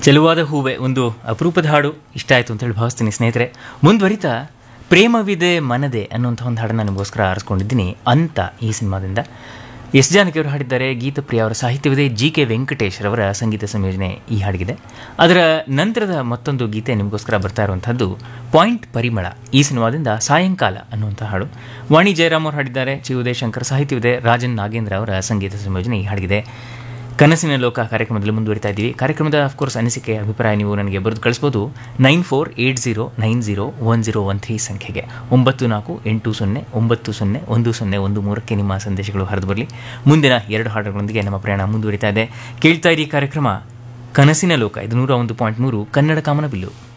ಚೆಲುವಾದ ಹೂವೆ ಒಂದು ಅಪರೂಪದ ಹಾಡು ಇಷ್ಟ ಆಯಿತು ಅಂತೇಳಿ ಭಾವಿಸ್ತೀನಿ ಸ್ನೇಹಿತರೆ ಮುಂದುವರಿತಾ ಪ್ರೇಮವಿದೆ ಮನದೆ ಅನ್ನುವಂಥ ಒಂದು ಹಾಡನ್ನು ನಿಮಗೋಸ್ಕರ ಆರಿಸ್ಕೊಂಡಿದ್ದೀನಿ ಅಂತ ಈ ಸಿನಿಮಾದಿಂದ ಎಸ್ ಜಾನಕಿಯವರು ಹಾಡಿದ್ದಾರೆ ಗೀತಪ್ರಿಯ ಅವರ ಸಾಹಿತ್ಯವಿದೆ ಜಿ ಕೆ ವೆಂಕಟೇಶ್ ರವರ ಸಂಗೀತ ಸಂಯೋಜನೆ ಈ ಹಾಡಿಗಿದೆ ಅದರ ನಂತರದ ಮತ್ತೊಂದು ಗೀತೆ ನಿಮಗೋಸ್ಕರ ಬರ್ತಾ ಇರುವಂಥದ್ದು ಪಾಯಿಂಟ್ ಪರಿಮಳ ಈ ಸಿನಿಮಾದಿಂದ ಸಾಯಂಕಾಲ ಅನ್ನುವಂಥ ಹಾಡು ವಾಣಿ ಜಯರಾಮ್ ಅವರು ಹಾಡಿದ್ದಾರೆ ಚಿ ಉದಯಶಂಕರ್ ಸಾಹಿತ್ಯವಿದೆ ರಾಜನ್ ನಾಗೇಂದ್ರ ಅವರ ಸಂಗೀತ ಸಂಯೋಜನೆ ಈ ಹಾಡಿಗಿದೆ ಕನಸಿನ ಲೋಕ ಕಾರ್ಯಕ್ರಮದಲ್ಲಿ ಮುಂದುವರಿತಾ ಇದ್ದೀವಿ ಕಾರ್ಯಕ್ರಮದ ಅಫ್ಕೋರ್ಸ್ ಅನಿಸಿಕೆ ಅಭಿಪ್ರಾಯ ನೀವು ನನಗೆ ಬರೆದು ಕಳಿಸ್ಬೋದು nine four eight zero nine zero one zero one three ಸಂಖ್ಯೆಗೆ ಒಂಬತ್ತು ನಾಲ್ಕು ಎಂಟು ಸೊನ್ನೆ ಒಂಬತ್ತು ಸೊನ್ನೆ ಒಂದು ಸೊನ್ನೆ ಒಂದು ಮೂರಕ್ಕೆ ನಿಮ್ಮ ಸಂದೇಶಗಳು ಹರಿದು ಬರಲಿ ಮುಂದಿನ ಎರಡು ಹಾಡುಗಳೊಂದಿಗೆ ನಮ್ಮ ಪ್ರಯಾಣ ಮುಂದುವರಿತಾ ಇದೆ ಕೇಳ್ತಾ ಇರಿ ಕಾರ್ಯಕ್ರಮ ಕನಸಿನ ಲೋಕ ಇದು ನೂರ ಒಂದು ಪಾಯಿಂಟ್ ಮೂರು ಕನ್ನಡ ಕಾಮನಬಿಲ್ಲು